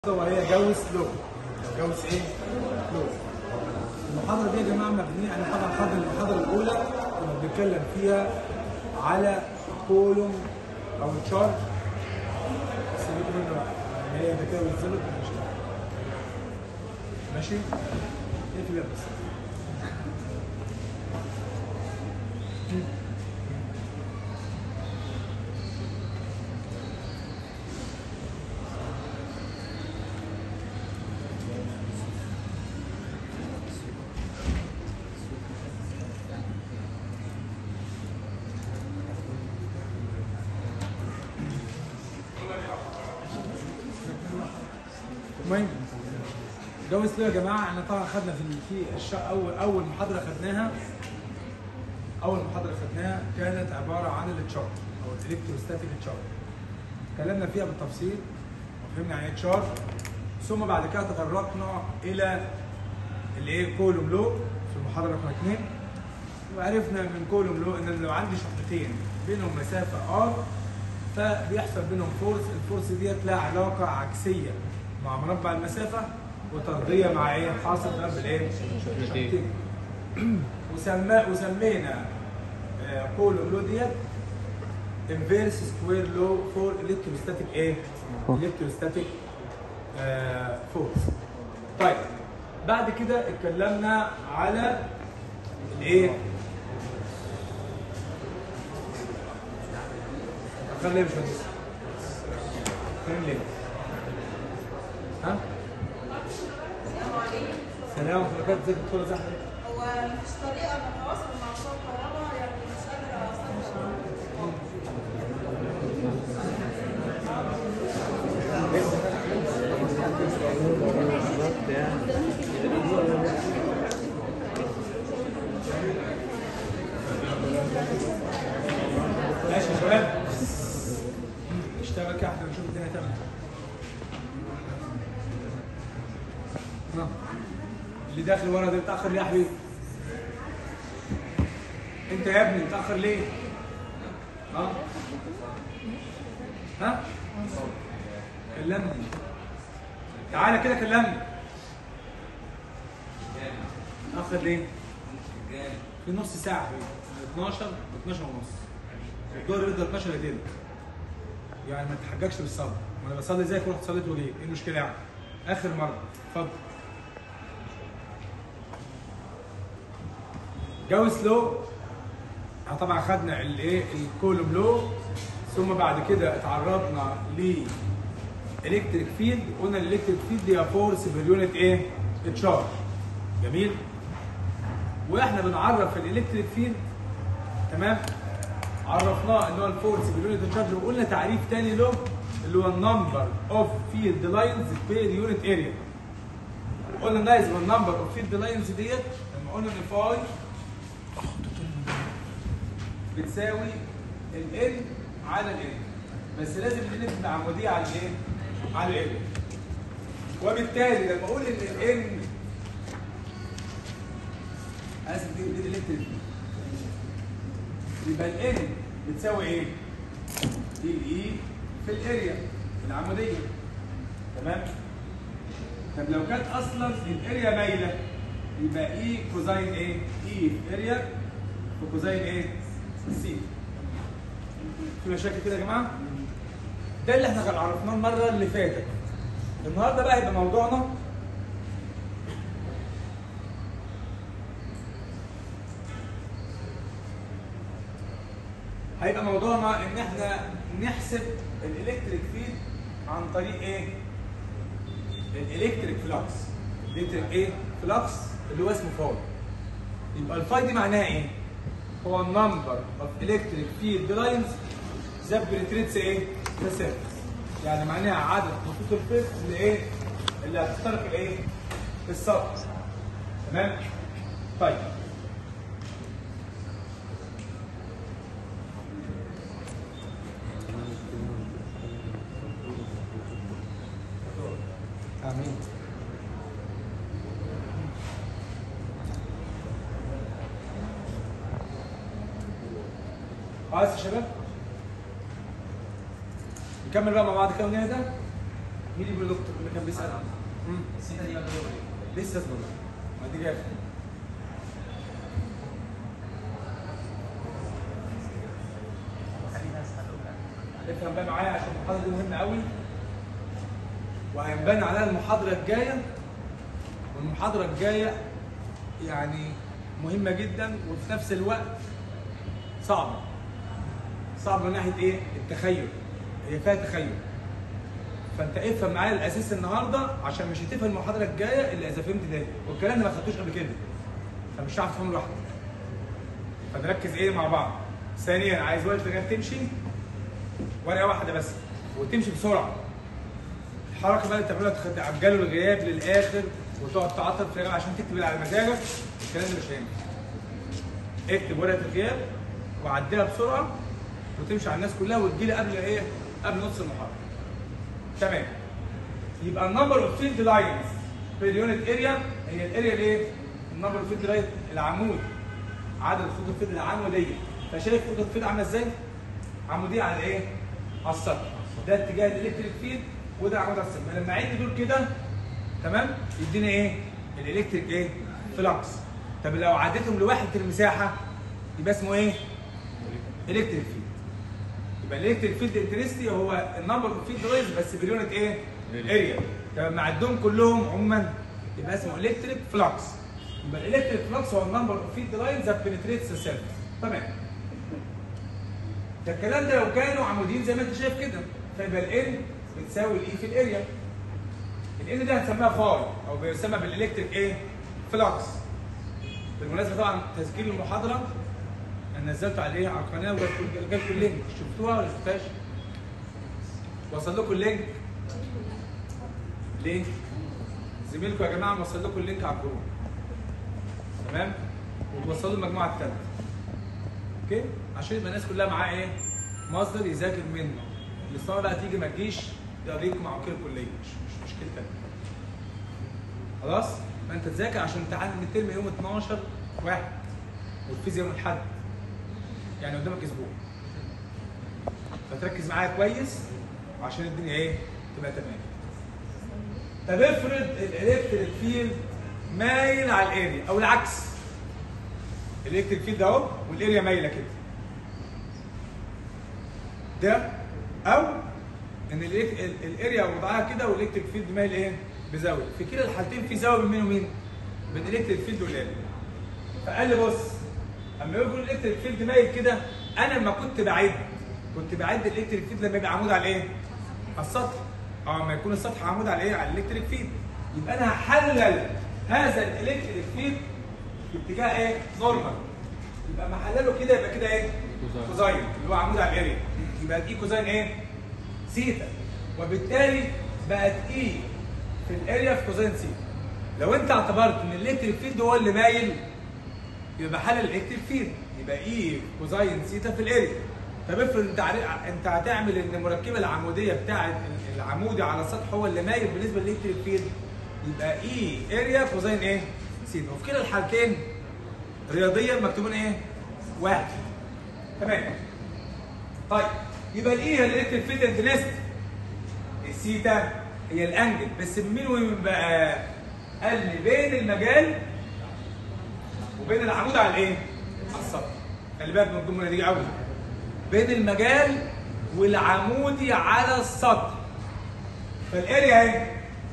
وهي جوز لو جوز ايه؟ لو المحاضرة دي يا جماعة مبنية احنا طبعا خدنا المحاضرة الأولى كنا بنتكلم فيها على كولوم أو تشارت سيبكم منه بقى يعني هي ده كده والزبط مش ماشي؟ ايه في بس المهم جوز لو يا جماعه احنا طبعا خدنا في في الش... اول اول محاضره خدناها اول محاضره خدناها كانت عباره عن التشارت او الالكتروستاتيك تشارت اتكلمنا فيها بالتفصيل وفهمنا يعني ايه تشارت ثم بعد كده تطرقنا الى الايه كولوم لو في المحاضره رقم اثنين وعرفنا من كولوم لو ان لو عندي شقتين بينهم مسافه ار فبيحصل بينهم فورس الفورس ديت لها علاقه عكسيه مع مربع المسافه وطرديه مع ايه حاصل ضرب الايه شقتين وسما وسمينا آه، كولوم لو ديت انفيرس سكوير لو فور الكتروستاتيك ايه الكتروستاتيك فورس طيب بعد كده اتكلمنا على الايه خلي ليه مش مهندس خلي ليه ها سلام وبركاته ازيك يا دكتوره زهره هو مفيش طريقة نتواصل مع بتوع الكهرباء يعني مش قادرة أستنى ماشي يا شباب اشتغل كده احنا نشوف الدنيا تمام ها. اللي داخل ورا ده متاخر ليه يا حبيبي انت يا ابني متاخر ليه ها ها كلمني تعالى كده كلمني متاخر ليه في نص ساعه من 12 ل 12 ونص الدور يفضل 12 دقيقه يعني ما تحججش بالصلاه وانا بصلي زيك ورحت صليت وجيت ايه المشكله يعني اخر مره اتفضل جوز لو احنا طبعا خدنا الايه الكولوم لو ثم بعد كده اتعرضنا ل الكتريك فيلد قلنا الالكتريك فيلد هي فورس بير يونت ايه؟ تشارج جميل؟ واحنا بنعرف الالكتريك فيلد تمام؟ عرفناه ان هو الفورس باليونت تشارج وقلنا تعريف تاني له اللي هو النمبر اوف فيلد لاينز بير يونت اريا قلنا نايز النمبر اوف فيلد لاينز ديت لما قلنا ان فاي بتساوي ال على ال بس لازم ال تبقى عموديه على الايه؟ على ال وبالتالي لما اقول ان ال اسف دي دي الالكتريك يبقى ال بتساوي ايه؟ دي الاي في الاريا العموديه تمام؟ طب لو كانت اصلا الاريا مايله يبقى اي كوزاين ايه؟ اي في اريا في كوزاين ايه؟ سي في مشاكل كده يا جماعه؟ ده اللي احنا كان عرفناه المره اللي فاتت النهارده بقى هيبقى موضوعنا هيبقى موضوعنا ان احنا نحسب الالكتريك فيلد عن طريق ايه؟ الالكتريك فلكس الالكتريك ايه؟ فلكس اللي هو اسمه فاي يبقى الفاي دي معناها ايه؟ هو النمبر اوف الكتريك فيلد لاينز ذات بنتريتس ايه؟ ذا سيرفيس يعني معناها عدد خطوط الفيلد اللي ايه؟ اللي هتخترق الايه؟ السطح تمام؟ طيب امين خلاص يا شباب نكمل بقى مع بعض كده ونهدى مين اللي بيقول دكتور اللي كان بيسال مم. السنه دي بقى جوه ايه؟ لسه اسمه ما دي جايه خلينا اسال افهم بقى معايا عشان المحاضره دي مهمه قوي وهينبني عليها المحاضره الجايه والمحاضره الجايه يعني مهمه جدا وفي نفس الوقت صعبه صعبه من ناحيه ايه التخيل هي فيها تخيل فانت افهم معايا الاساس النهارده عشان مش هتفهم المحاضره الجايه الا اذا فهمت ده والكلام ده ما خدتوش قبل كده فمش هتعرف تفهمه لوحدك فنركز ايه مع بعض ثانيا عايز وقت لغايه تمشي ورقه واحده بس وتمشي بسرعه الحركه بقى اللي بتعملها تخد- تعجلوا الغياب للاخر وتقعد تعطل في الغياب عشان تكتب اللي على مزاجك الكلام ده مش هينفع اكتب ورقه الغياب وعديها بسرعه وتمشي على الناس كلها وتجيلي قبل ايه؟ قبل نص المحاضره. تمام. يبقى النمبر اوف فيلد لاينز في اليونت اريا هي الاريا الايه؟ النمبر اوف فيلد لاين العمود عدد خطوط الفيلد العموديه فشايف خطوط الفيلد عامله ازاي؟ عموديه على ايه؟ على السطح ده اتجاه الالكتريك فيلد وده عمود على السطح فلما اعد دول كده تمام يديني ايه؟ الالكتريك ايه؟ فلكس طب لو عديتهم لوحده المساحه يبقى اسمه ايه؟ الكتريك فيلد يبقى الالكتريك فيلد انترستي هو النمبر اوف فيلد لاينز بس باليونت ايه؟ اريا طب لما عدهم كلهم عموما يبقى اسمه الكتريك فلكس يبقى الالكتريك فلكس هو النمبر اوف فيلد لاينز ذات بنتريتس السيرفيس تمام ده الكلام ده لو كانوا عموديين زي ما انت شايف كده فيبقى الان بتساوي الاي في الاريا الان ده هنسميها فاي او بيسمى بالالكتريك ايه؟ فلكس بالمناسبه طبعا تسجيل المحاضره انا نزلته عليه على القناه وجالكم اللينك شفتوها ولا شفتهاش؟ وصل لكم اللينك؟ ليه؟ زميلكم يا جماعه موصل لكم اللينك على الجروب تمام؟ وتوصلوا المجموعه الثالثه اوكي؟ عشان يبقى الناس كلها معاه ايه؟ مصدر يذاكر منه الاسطوانه بقى تيجي ما تجيش يقضيكم مع وكيل الكليه مش مش مشكلتك خلاص؟ فانت تذاكر عشان امتحان الترم يوم 12 واحد والفيزياء يوم الاحد يعني قدامك اسبوع فتركز معايا كويس عشان الدنيا ايه تبقى تمام طب افرض الالكتريك فيلد مايل على الاريا او العكس الالكتريك فيلد اهو والاريا مايله كده ده او ان الإلك- ال- الاريا وضعها كده والالكتريك فيلد مايل ايه بزاويه في كلا الحالتين في زاويه بين مين ومين بين الالكتريك فيلد والاريا فقال لي بص اما يقول الالكتريك فيلد مايل كده انا لما كنت بعد كنت بعد الالكتريك فيلد لما يبقى عمود على ايه؟ على السطح او لما يكون السطح عمود على ايه؟ على الالكتريك فيلد يبقى انا هحلل هذا الالكتريك فيلد باتجاه ايه؟ نورمال يبقى ما احلله كده يبقى كده ايه؟ كوزاين. كوزاين اللي هو عمود على الاريا يبقى دي كوزاين ايه؟ سيتا وبالتالي بقت اي في الاريا في كوزاين سيتا لو انت اعتبرت ان الالكتريك فيلد هو اللي مايل يبقى بحلل الالكتريك فيلد يبقى اي كوزاين سيتا في الاريا طب افرض انت عارف انت هتعمل ان المركبه العموديه بتاعه العمودي على السطح هو اللي مايل بالنسبه للالكتريك فيلد يبقى اي اريا كوزاين ايه؟ سيتا وفي كلا الحالتين رياضيا مكتوبين ايه؟ واحد تمام طيب يبقى الاي هي الالكتريك فيلد انتنست السيتا هي الانجل بس بمين ومين بقى؟ قال لي بين المجال وبين العمود على الايه؟ على السطح. خلي بالك من الجمله دي قوي. بين المجال والعمودي على السطح. فالاريا اهي.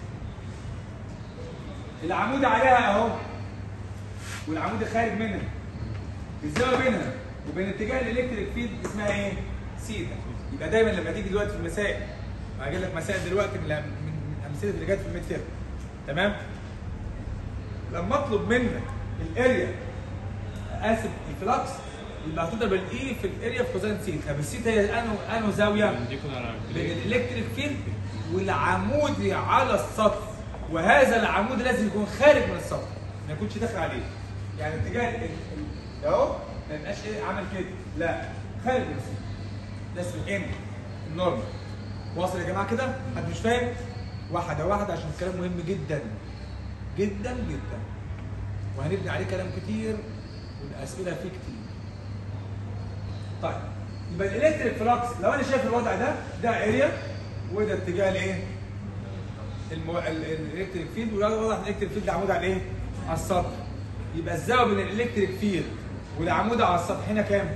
العمود عليها اهو. والعمود خارج منها. الزاويه بينها وبين اتجاه الالكتريك فيلد اسمها ايه؟ سيتا. يبقى دايما لما تيجي دلوقتي في المسائل هجيب لك مسائل دلوقتي من من من الامثله اللي جت في الميد تيرم. تمام؟ لما اطلب منك الاريا اسف الفلكس يبقى هتضرب الاي في الاريا في كوزين سيتا طب السيتا هي انه انه زاويه دي على بين الالكتريك فيلد والعمودي على السطح وهذا العمود لازم يكون خارج من السطح ما يكونش داخل عليه يعني اتجاه ال- ال- ده اهو ما يبقاش ايه عامل كده لا خارج من السطح ده اسمه الام النورمال واصل يا جماعه كده حد مش فاهم واحده واحده عشان الكلام مهم جدا جدا جدا وهنبني عليه كلام كتير والاسئله فيه كتير طيب يبقى الالكتريك فلكس لو انا شايف الوضع ده ده اريا وده اتجاه الايه المو... ال- ال- الالكتريك فيلد وواضح ان الالكتريك فيلد عمود على ايه؟ على السطح يبقى الزاويه بين الالكتريك فيلد والعمود على السطح هنا كام؟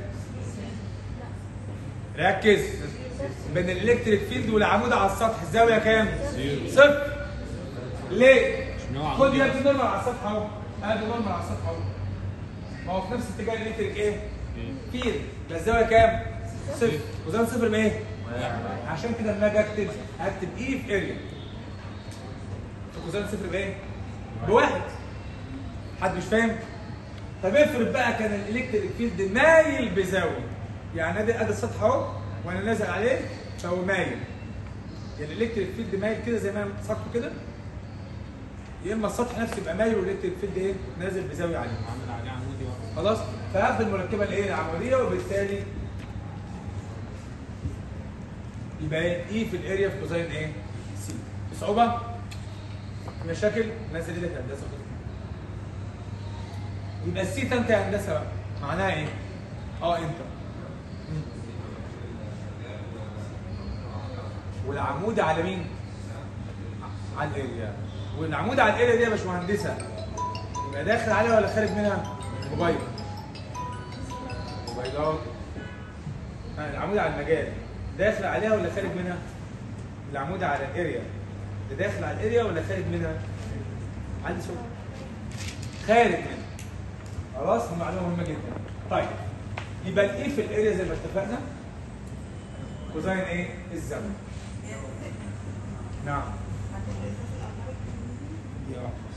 ركز بين الالكتريك فيلد والعمود على السطح الزاويه كام؟ صفر ليه؟ عشان هو خد عمود يا ابني نورمال على السطح اهو ادي نورمال على السطح اهو ما هو في نفس اتجاه الالكتريك ايه؟ فيلد يبقى الزاويه كام؟ صفر وزاويه صفر بايه؟ عشان كده لما اجي اكتب هكتب اي في اريا كوزين صفر بايه؟ بواحد حد مش فاهم؟ طب افرض بقى كان الالكتريك فيلد مايل بزاويه يعني ادي ادي السطح اهو وانا نازل عليه فهو مايل يعني الالكتريك فيلد مايل كده زي ما انا سطحه كده يا اما السطح نفسه يبقى مايل والالكتريك فيلد ايه؟ نازل بزاويه عليه عامل عليه عمودي بقى خلاص فهاخد المركبه الايه العموديه وبالتالي يبقى ايه اي في الاريا في كوزين ايه سي في صعوبه في مشاكل نازل ايدك يا هندسه يبقى السي انت يا هندسه بقى معناها ايه اه انت مم. والعمود على مين على الاريا والعمود على الاريا دي يا باشمهندسه يبقى داخل عليها ولا خارج منها موبايل موبايلات آه، العمود على المجال داخل عليها ولا خارج منها العمود على الاريا ده داخل على الاريا ولا خارج منها عندي سؤال خارج منها خلاص دي معلومه مهمه جدا طيب يبقى الايه في الاريا زي ما اتفقنا كوزين ايه الزاويه نعم دي واحدة بس.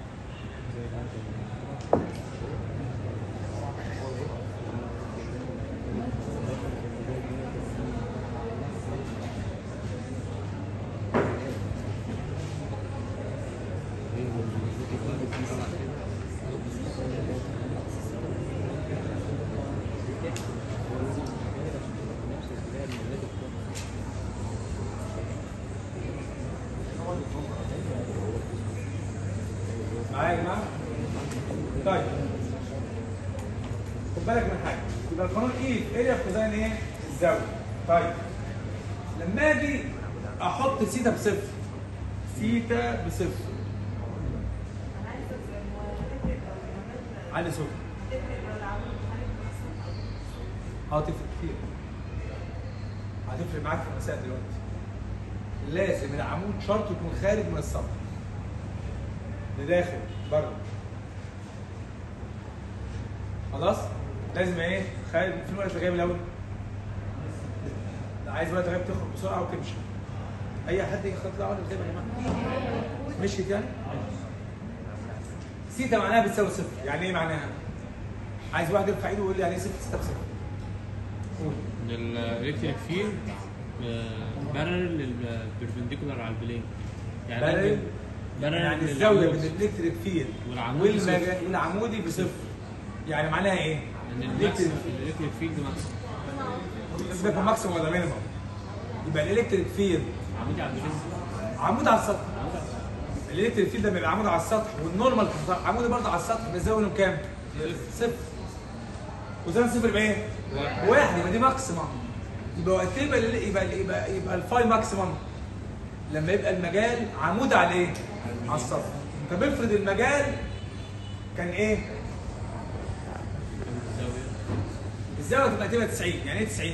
معايا يا جماعه؟ طيب خد بالك من حاجه يبقى القانون ايه؟ اريا في كوزين ايه؟ الزاويه طيب لما اجي احط سيتا بصفر سيتا بصفر علي صفر اه تفرق كتير هتفرق معاك في المسائل دلوقتي لازم العمود شرط يكون خارج من السطح لداخل بره خلاص لازم ايه خارج في الورقه جايب الاول لا، عايز وقت غايب تخرج بسرعه وتمشي اي حد يطلع ولا زي ما يا جماعه مشيت يعني سيتا معناها بتساوي صفر يعني ايه معناها عايز واحد يرفع ايده ويقول لي يعني ايه ستة ستة بصفر قول ان الالكتريك فيلد بارل للبربنديكولار على البلين بارل بارل يعني الزاويه للعمود. بين الالكتريك فيلد والعمود بصفر. والمجا- والعمودي بصفر يعني معناها ايه؟ ان الالكتريك الماكسيمم الالكتريك فيلد ماكسيمم سيبك من ماكسيموم ولا مينيموم يبقى الالكتريك فيلد عمودي على البلين عمود على السطح عمود على- الالكتريك فيلد لما يبقى عمود على السطح والنورمال عمودي برضه على السطح بيزاوي لهم كام؟ صفر وزن صفر بايه؟ بواحد يبقى دي ماكسيمم يبقى وقت يبقى ال- يبقى يبقى, يبقى الفاي ماكسيمم لما يبقى المجال عمود على ايه؟ على السطح طب افرض المجال كان ايه؟ الزاويه الزاويه تبقى تبقى 90 يعني ايه 90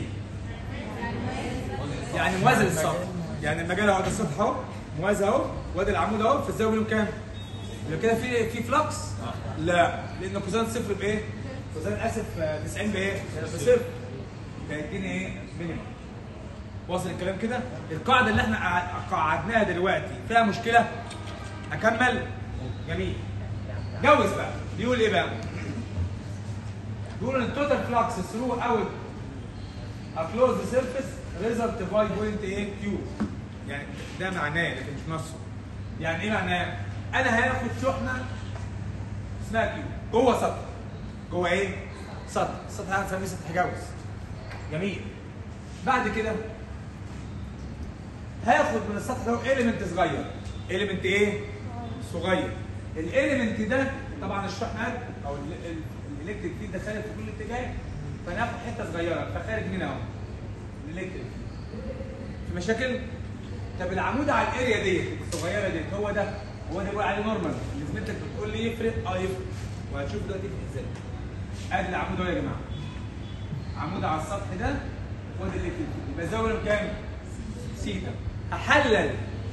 يعني موازي للسطح يعني المجال اهو ده السطح اهو موازي اهو وادي العمود اهو في الزاويه بينهم كام يبقى كده في في فلكس لا لان كوزان صفر بايه كوزان اسف آه، 90 بايه بصفر فيديني ايه مينيمم واصل الكلام كده القاعده اللي احنا قع- قعدناها دلوقتي فيها مشكله اكمل جميل جوز بقى بيقول ايه بقى بيقول ان التوتال فلكس ثرو اوت a closed surface result by point ايه Q يعني ده معناه لكن مش نصه يعني ايه معناه؟ انا هاخد شحنه اسمها كيو جوه سطح جوه ايه؟ سطح السطح ده هنسميه سطح جوز جميل بعد كده هاخد من السطح ده اليمنت صغير اليمنت ايه؟ صغير الاليمنت ده طبعا الشحنات او الالكتريك فيلد ده خارج في كل اتجاه فناخد حته صغيره فخارج منها اهو الالكتريك في مشاكل طب العمود على الاريا ديت الصغيره ديت هو ده هو ده بيقول عليه نورمال اللي زميلتك بتقول لي يفرق اه يفرق وهتشوف دلوقتي يفرق ازاي ادي العمود اهو يا جماعه عمود على السطح ده وادي اللي كده يبقى زاويه كام؟ سيتا هحلل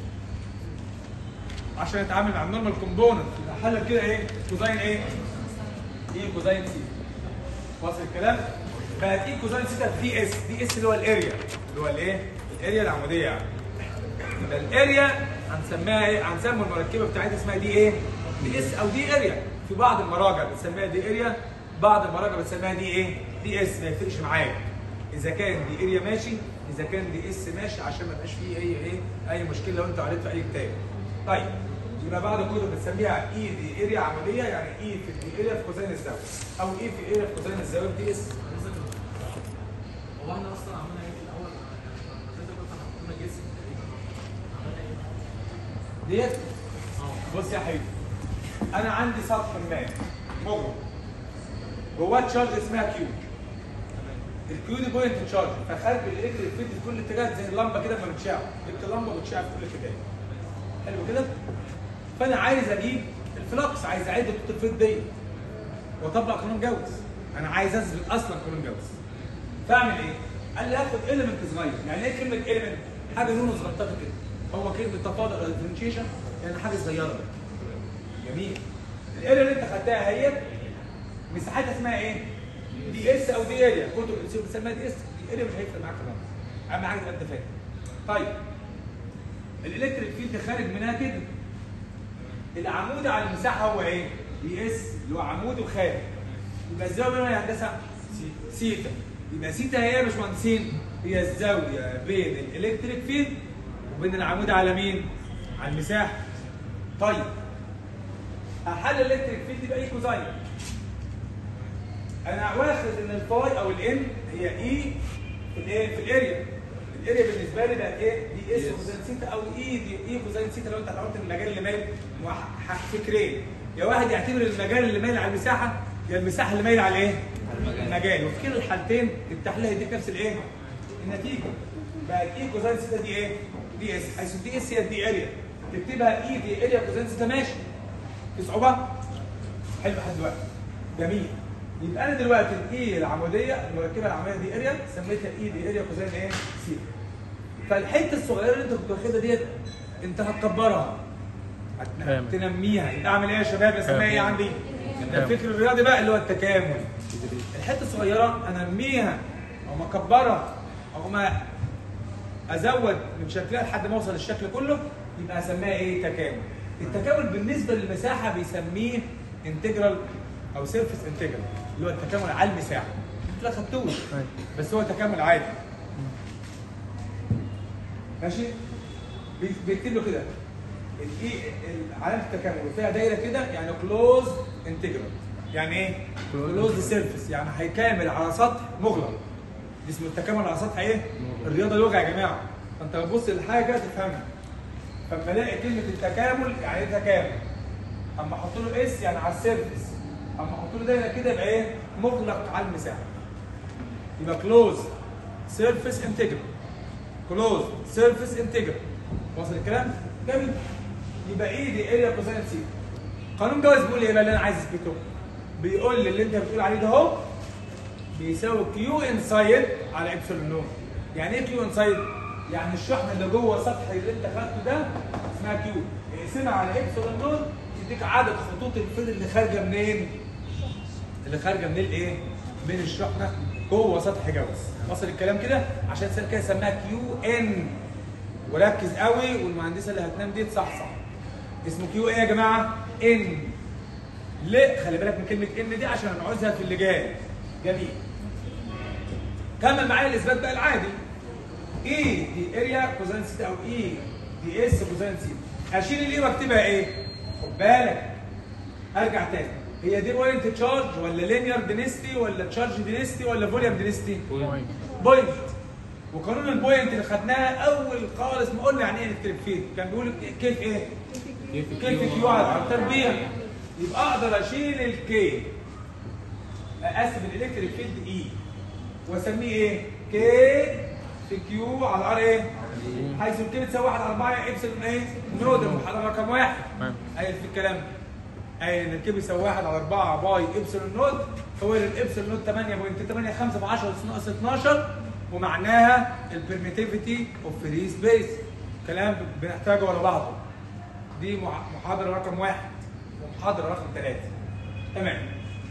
عشان اتعامل مع النورمال كومبوننت يبقى هحلل كده ايه؟ كوزاين ايه؟ ايه كوزاين سيتا واصل الكلام؟ بقت ايه كوزاين سيتا دي اس دي اس اللي هو الاريا اللي هو الايه؟ الاريا العموديه يعني يبقى الاريا هنسميها ايه؟ هنسمي المركبه بتاعتها اسمها دي ايه؟ دي اس او دي اريا في بعض المراجع بتسميها دي اريا بعض المراجع بتسميها دي ايه؟ دي اس ما يفرقش معاك اذا كان دي اريا ماشي اذا كان دي اس ماشي عشان ما يبقاش فيه اي ايه اي مشكله لو انت قريت في اي كتاب. طيب يبقى بعض الكتب بتسميها اي دي اريا عمليه يعني اي في الدي اريا في كوزين الزاويه او اي في اريا في كوزين الزاويه دي اس هو احنا اصلا عملنا ايه في الاول؟ يعني انت قلت حطينا جسم عملنا ايه؟ ديت بص يا حبيبي انا عندي سطح ما مغلق جواه تشارج اسمها كيو الكيو دي بوينت تشارج فخارج الالكتريك فيلد في كل اتجاه زي اللمبه كده لما بتشع جبت لمبه بتشع في كل اتجاه حلو كده فانا عايز اجيب الفلكس عايز اعد خطوط الفيلد ديت واطبق قانون جوز انا عايز اثبت اصلا قانون جوز فاعمل ايه؟ قال لي هاخد اليمنت صغير يعني ايه كلمه اليمنت؟ حاجه لونه صغنططه كده هو كلمه تفاضل او ديفرنشيشن يعني حاجه صغيره جميل الاريا اللي انت خدتها اهيت مساحتها اسمها ايه؟ دي اس او دي اريا كتب الانسيوم بتسميها دي اس دي اريا مش هيفرق معاك خالص اهم حاجه تبقى انت فاهم طيب الالكتريك فيلد خارج منها كده العمود على المساحه هو ايه؟ دي اس اللي هو عمود وخارج يبقى الزاويه بينهم يا هندسه سيتا يبقى سيتا هي يا باشمهندسين هي الزاويه بين الالكتريك فيلد وبين العمود على مين؟ على المساحه طيب هحلل الالكتريك فيلد يبقى ايه كوزاين انا واخد ان الفاي او الان هي اي في الايه في الاريا الاريا بالنسبه لي بقت ايه دي اس كوزين سيتا او اي دي اي كوزين سيتا لو انت اعتبرت المجال اللي مايل وح- فكرين يا واحد يعتبر المجال اللي مايل على المساحه يا المساحه اللي مايل على ايه؟ المجال وفي كلا الحالتين التحليل هيديك نفس الايه؟ النتيجه بقت اي كوزين سيتا دي ايه؟ دي اس حيث دي اس هي دي اريا تكتبها اي دي اريا كوزين سيتا ماشي في صعوبه؟ حلو لحد دلوقتي جميل يبقى انا دلوقتي الاي العموديه المركبه العموديه دي اريا سميتها اي دي اريا كوزين ايه؟ سي فالحته الصغيره اللي انت كنت واخدها ديت انت هتكبرها هت- كامل. تنميها يبقى اعمل ايه يا شباب اسمها ايه عندي؟ ده الفكر الرياضي بقى اللي هو التكامل الحته الصغيره انميها او ما اكبرها او ما ازود من شكلها لحد ما اوصل للشكل كله يبقى اسميها ايه تكامل التكامل بالنسبه للمساحه بيسميه انتجرال او سيرفيس انتجرال اللي هو التكامل على المساحه انت لا خدتوش أيوة. بس هو تكامل عادي ماشي بي- بيكتب له كده الايه علامه التكامل وفيها دايره كده يعني كلوز انتجرال يعني ايه كلوز سيرفيس يعني هيكامل على سطح مغلق دي اسمه التكامل على سطح ايه الرياضه لغه يا جماعه فانت بتبص للحاجه تفهمها فلما الاقي كلمه التكامل يعني ايه تكامل اما احط له اس يعني على السيرفيس اما احط له دايره كده يبقى ايه مغلق على المساحه يبقى كلوز سيرفيس انتجرال كلوز سيرفيس انتجرال واصل الكلام؟ جميل يبقى ايه دي اريا كوساين سي قانون جواز بيقول ايه بقى اللي انا عايز اثبته؟ بيقول لي اللي انت بتقول عليه ده اهو بيساوي كيو انسايد على ابسلون نون يعني ايه كيو انسايد؟ يعني الشحنه اللي جوه سطح اللي انت خدته ده اسمها كيو اقسمها على ابسلون نون يديك عدد خطوط الفيل اللي خارجه منين؟ اللي خارجه من الايه؟ من الشحنه جوه سطح جوز وصل الكلام كده عشان كده سماها كيو ان وركز قوي والمهندسه اللي هتنام دي تصحصح اسمه كيو ايه يا جماعه؟ ان ليه؟ خلي بالك من كلمه ان دي عشان هنعوزها في اللي جاي جميل كمل معايا الاثبات بقى العادي اي دي اريا كوزين سيتا او اي دي اس كوزين سيتا اشيل الاي واكتبها ايه؟ خد بالك ارجع تاني هي دي بوينت تشارج ولا لينير دينستي ولا تشارج دينستي ولا فوليوم دينستي؟ بوينت. بوينت وقانون البوينت اللي خدناها اول خالص ما قلنا يعني ايه الكتريك فيلد كان بيقول كيف ايه؟ كيف كيو على التربيع يبقى اقدر اشيل الكي اقسم الالكتريك فيلد اي واسميه ايه؟ كي في كيو على ار ايه؟ حيث الكيو بتساوي 1 على 4 ابسلون ايه؟ نود المحاضره رقم واحد تمام. قايل في الكلام ده قايل ان الكيو بيساوي 1 على 4 باي ابسلون نود هو الابسلون نود 8.85 في 10 ناقص 12 ومعناها البرميتيفيتي اوف فري سبيس كلام بنحتاجه ورا بعضه دي مع- محاضره رقم واحد ومحاضره رقم ثلاثه تمام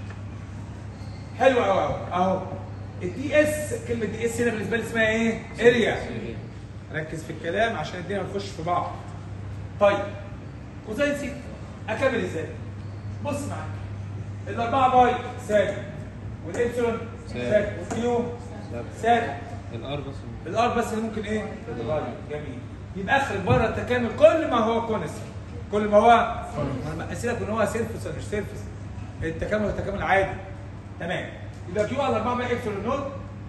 حلو قوي قوي اهو الدي اس كلمه دي اس هنا بالنسبه لي اسمها ايه؟ اريا ركز في الكلام عشان الدنيا ما تخش في بعض طيب كوزين سيتا اكمل ازاي؟ بص معايا الاربعه باي ثابت والابسلون ثابت. ثابت والكيو ثابت الار بس الار بس اللي ممكن ايه؟ يتغير جميل يبقى اخرج بره التكامل كل ما هو كونس كل ما هو اسيبك ان هو سيرفس ولا مش سيرفس التكامل هو تكامل عادي تمام يبقى كيو على 4 بقى ابسلون نوت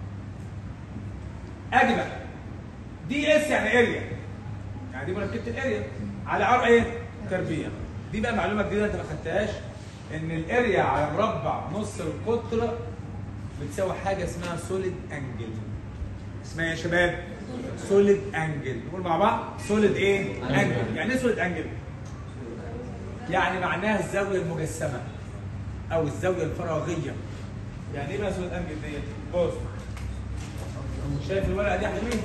اجي بقى دي اس يعني اريا يعني دي مركبه الاريا على عرض ايه؟ تربيع دي بقى معلومه جديده انت ما خدتهاش ان الاريا على مربع نص القطر بتساوي حاجه اسمها سوليد انجل اسمها إيه يا شباب سوليد انجل نقول مع بعض سوليد ايه انجل يعني ايه سوليد انجل يعني معناها الزاويه المجسمه او الزاويه الفراغيه يعني ايه بقى سوليد انجل ديت بص شايف الورقه دي يا حبيبي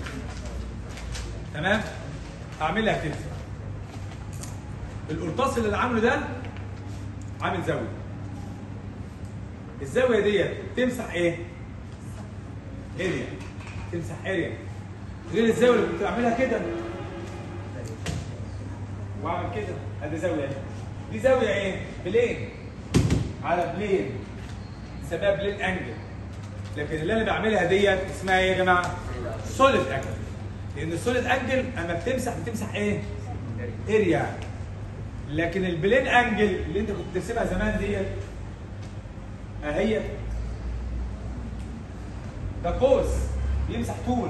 تمام هعملها كده القرطاس اللي أنا عامله ده عامل زاويه الزاويه ديت تمسح ايه اريا تمسح اريا غير الزاويه اللي كنت بعملها كده واعمل كده ادي زاويه اهي دي زاويه ايه بلين على بلين سبب بلين انجل لكن اللي انا بعملها ديت اسمها ايه يا جماعه سوليد انجل لان السوليد انجل اما بتمسح بتمسح ايه اريا لكن البلين انجل اللي انت كنت بترسمها زمان ديت اهي ده قوس بيمسح طول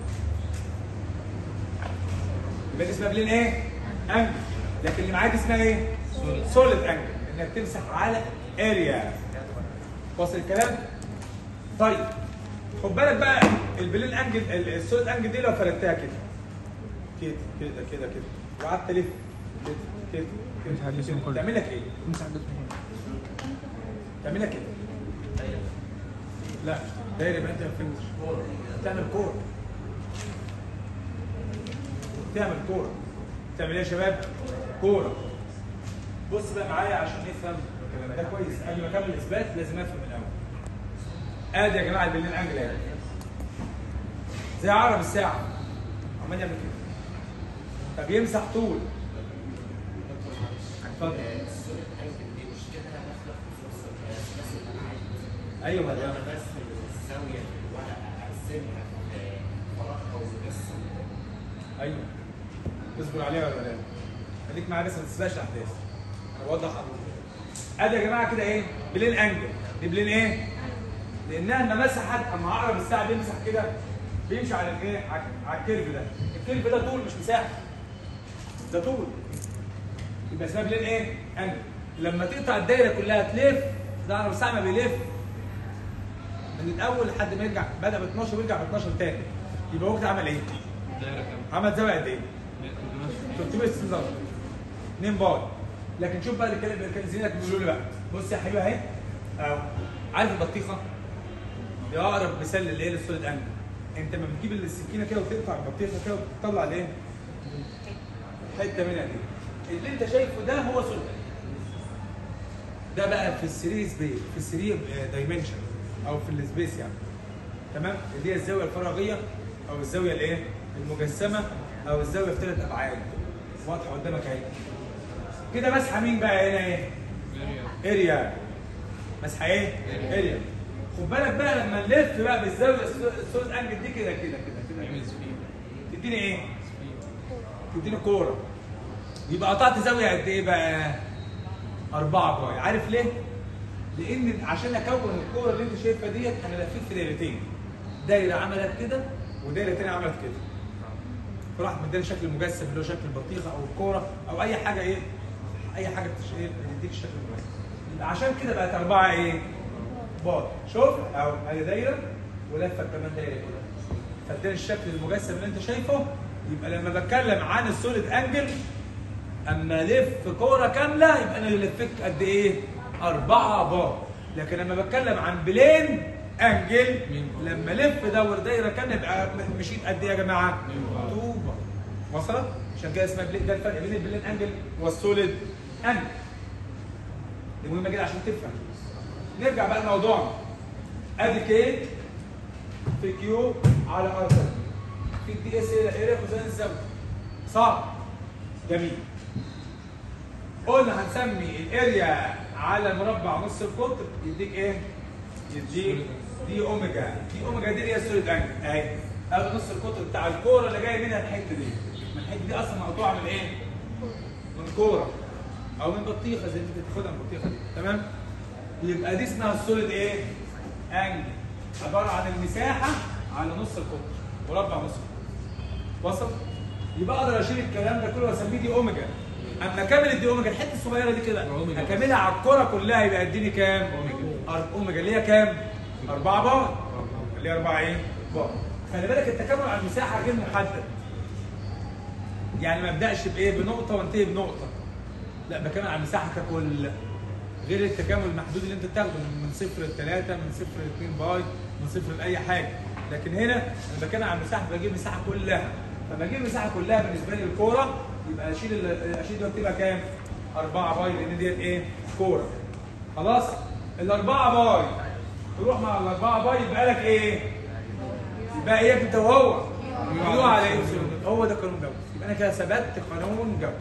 يبقى دي اسمها بلين ايه؟ انجل لكن اللي معاك اسمها ايه؟ سوليد انجل انك تمسح على اريا واصل الكلام؟ طيب خد بالك بقى البلين انجل ال- السوليد انجل دي لو فردتها كده كده كده كده كده وقعدت تلف كده كده مش عارف كده اسمه كده كله. تعمل لك ايه؟ امسح ده اسمه تعمل لك ايه؟ لا دايره يبقى انت ما فهمتش تعمل كوره تعمل كوره تعمل ايه يا شباب؟ كوره بص بقى معايا عشان نفهم الكلام ده كويس قبل ما اكمل الاثبات لازم افهم الاول ادي يا جماعه البلين انجل اهي زي عقرب الساعه عمال يعمل كده طب يمسح طول اتفضل ايوه ما ده ايوه تصبر عليها ولا لا خليك معايا بس ما تسبقش الاحداث انا بوضح حضرتك ادي يا جماعه كده ايه بلين انجل دي بلين ايه لانها لما مسحت اما عقرب الساعه بيمسح كده بيمشي على الايه على- على الكيرف ده الكيرف ده طول مش مساحه ده طول يبقى اسمها بلين ايه انجل لما تقطع الدايره كلها تلف ده عقرب الساعه ما بيلف من الاول لحد ما يرجع بدا ب 12 ويرجع ب 12 تاني يبقى هو كده عمل ايه؟ دايره كام؟ عمل زاويه قد ايه؟ 360 درجه 2 باي لكن شوف بقى اللي كان كان زينك بيقولوا لي بقى بص يا حبيبي اهي اهو عارف البطيخه؟ دي اقرب مثال للايه للسوليد انجل انت لما بتجيب السكينه كده وتقطع البطيخه كده وتطلع الايه؟ حته منها دي اللي انت شايفه ده هو سوليد ده بقى في السري سبيس في السري دايمنشن او في السبيس يعني تمام اللي هي الزاويه الفراغيه او الزاويه الايه المجسمه او الزاويه في ثلاث ابعاد واضحه قدامك اهي كده مسحه مين بقى هنا ايه اريا مسحه ايه اريا خد بالك بقى لما نلف بقى بالزاويه السوليد انجل دي كده كده كده كده يعمل سفير تديني ايه تديني كوره يبقى قطعت زاويه قد ايه بقى أربعة باي عارف ليه؟ لأن عشان أكون الكورة اللي أنت شايفها ديت أنا لفيت في دايرتين دايرة عملت كده ودايرة تانية عملت كده فراح مداني شكل مجسم اللي هو شكل البطيخة أو الكورة أو أي حاجة إيه؟ أي حاجة بتش- إيه بتديك الشكل المجسم يبقى عشان كده بقت أربعة إيه؟ باي شوف أهو أدي دايرة ولفة كمان دايرة كده فاداني الشكل المجسم اللي انت شايفه يبقى لما بتكلم عن السوليد انجل اما الف كوره كامله يبقى انا لفك قد ايه؟ أربعة بار لكن لما بتكلم عن بلين انجل لما الف دور دايره كامله يبقى مشيت قد ايه يا جماعه؟ 2 بار وصلت؟ عشان كده اسمها بلين ده الفرق بين البلين انجل والسوليد انجل دي مهمه جدا عشان تفهم نرجع بقى لموضوعنا ادي كي في كيو على ار في الدي اس الى اريا كوزين الزاويه صح جميل قلنا هنسمي الاريا على مربع نص القطر يديك ايه؟ يديك دي اوميجا دي اوميجا دي هي السوليد انجل اهي ادي نص القطر بتاع الكوره اللي جايه منها الحته دي ما الحته دي اصلا مقطوعه من ايه؟ من كوره او من بطيخه زي اللي انت بتاخدها من البطيخه دي تمام؟ يبقى دي اسمها السوليد ايه؟ انجل عباره عن المساحه على نص القطر مربع نص القطر وصل؟ يبقى اقدر اشيل الكلام ده كله واسميه دي اوميجا اما اكمل الدي اوميجا الحته الصغيره دي كده أوميجا. اكملها على الكره كلها يبقى يديني كام؟ أوميجا. أر- اوميجا اللي هي كام؟ 4 بار اللي هي 4 ايه؟ بار خلي بالك التكامل على المساحه غير محدد يعني ما ابداش بايه؟ بنقطه وانتهي بنقطه لا بكمل على المساحه ككل غير التكامل المحدود اللي انت بتاخده من صفر لثلاثه من صفر لاثنين باي من صفر لاي حاجه لكن هنا انا بتكلم على المساحه بجيب المساحه كلها فلما اجيب المساحه كلها بالنسبه لي الكوره يبقى اشيل ال- اشيل دي واكتبها كام؟ 4 باي لان ديت ايه؟ كوره خلاص؟ الاربعه باي تروح مع الاربعه باي يبقى لك ايه؟ يبقى ايه انت وهو؟ كيو على اكسلون هو ده قانون جوز يبقى انا كده ثبت قانون جوز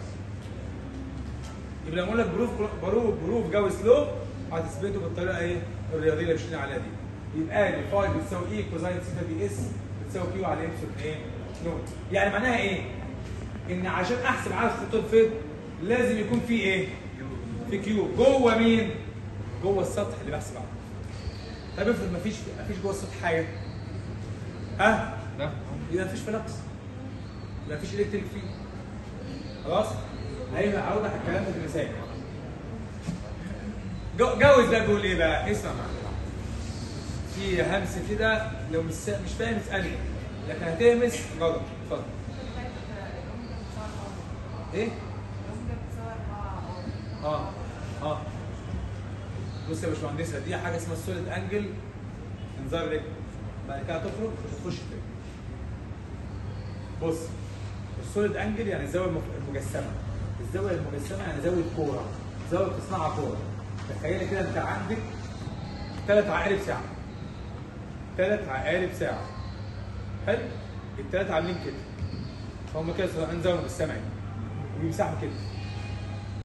يبقى لما اقول لك بروف بروف بروف جوز لو هتثبته بالطريقه ايه؟ الرياضيه اللي مشينا عليها دي يبقى لي فاي بتساوي ايه كوزين سيتا بي اس بتساوي كيو على اكسلون ايه؟ نون يعني معناها ايه؟ ان عشان احسب عدد خطوط فيض لازم يكون في ايه؟ في كيو جوه مين؟ جوه السطح اللي بحسب عنه طب افرض مفيش مفيش جوه السطح حاجه ها؟ لا يبقى مفيش فلكس يبقى مفيش الكتريك فيه خلاص هيبقى اوضح الكلام ده في المثال جو- جوز ده بيقول ايه بقى اسمع معايا في همس كده لو مش سا- مش فاهم اسالني لكن هتهمس غلط اتفضل ايه اه اه بص يا باشمهندسه دي حاجه اسمها السوليد انجل انذار رجل بعد كده تخرج وتخش تاني بص السوليد انجل يعني الزاويه المف- المجسمه الزاويه المجسمه يعني زاويه كوره زاويه تصنعها كوره تخيلي كده انت عندك ثلاث عقارب ساعه ثلاث عقارب ساعه حلو الثلاثه عاملين كده هم كده صناعين زاويه مجسمه يعني وبيمسحوا كده